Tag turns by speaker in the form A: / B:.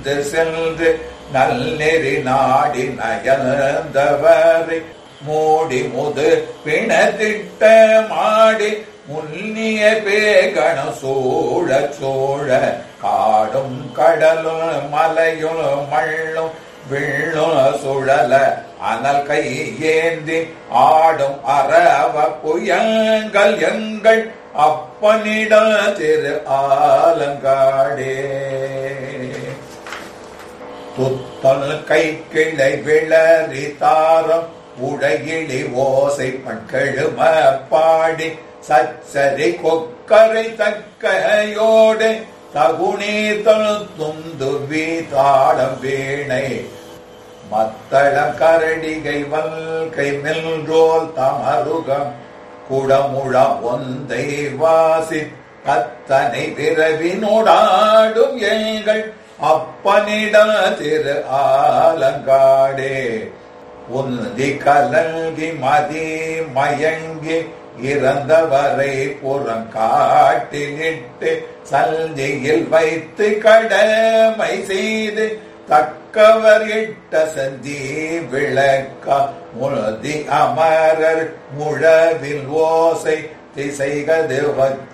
A: வந்து சென்று நல்லெறி நாடி நயந்தவரை மூடி முது பிணத்திட்ட மாடி முன்னிய பேகண சூழ சூழ காடும் கடலும் மலையும் மள்ளும் விள்ளும் சுழல அனல் கை ஏந்தி ஆடும் அரவ புயங்கள் எங்கள் அப்பனிட திரு ஆலங்காடே துத்தல் கை கிளை விளறி தாரம் உடையிலி ஓசை பண்கெழும பாடி சச்சரி கொக்கரை தக்கையோடு தகுநீதல் துந்து வீதாளம் வீணை மத்தளம் கரடிகை வல்கை மெல்ரோல் தமருகம் குடமுழ ஒந்தை வாசி அத்தனை விரவினோடாடும் எங்கள் அப்பனிட திரு ஆலங்காடே உந்தி கலங்கி மதி மயங்கி இறந்தவரை புறங்காட்டிலிட்டு சந்தியில் வைத்து கடமை செய்து தக்கவர் இட்ட சந்தி விளக்க முழுதி அமரர் முழவில் ஓசை திசைகது